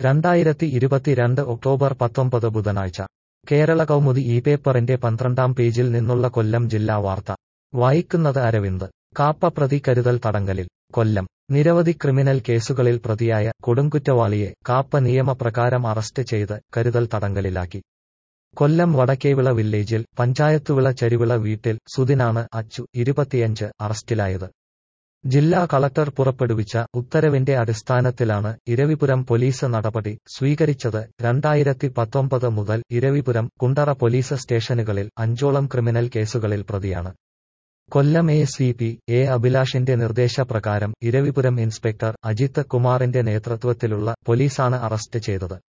രണ്ടായിരത്തി ഇരുപത്തിരണ്ട് ഒക്ടോബർ പത്തൊമ്പത് ബുധനാഴ്ച കേരള കൗമുദി ഈ പേപ്പറിന്റെ പന്ത്രണ്ടാം പേജിൽ നിന്നുള്ള കൊല്ലം ജില്ലാ വാർത്ത വായിക്കുന്നത് അരവിന്ദ് കാപ്പ പ്രതി കരുതൽ തടങ്കലിൽ കൊല്ലം നിരവധി ക്രിമിനൽ കേസുകളിൽ പ്രതിയായ കൊടുംകുറ്റവാളിയെ കാപ്പ നിയമപ്രകാരം അറസ്റ്റ് ചെയ്ത് കരുതൽ തടങ്കലിലാക്കി കൊല്ലം വടക്കേവിള വില്ലേജിൽ പഞ്ചായത്തുവിള ചരിവിള വീട്ടിൽ സുദിനാണ് അച്ചു ഇരുപത്തിയഞ്ച് അറസ്റ്റിലായത് ജില്ലാ കളക്ടർ പുറപ്പെടുവിച്ച ഉത്തരവിന്റെ അടിസ്ഥാനത്തിലാണ് ഇരവിപുരം പോലീസ് നടപടി സ്വീകരിച്ചത് രണ്ടായിരത്തി പത്തൊമ്പത് മുതൽ ഇരവിപുരം കുണ്ടറ പോലീസ് സ്റ്റേഷനുകളിൽ അഞ്ചോളം ക്രിമിനൽ കേസുകളിൽ പ്രതിയാണ് Kollam A C P A അഭിലാഷിന്റെ നിർദ്ദേശപ്രകാരം ഇരവിപുരം ഇൻസ്പെക്ടർ അജിത് കുമാറിന്റെ നേതൃത്വത്തിലുള്ള പോലീസാണ് അറസ്റ്റ് ചെയ്തത്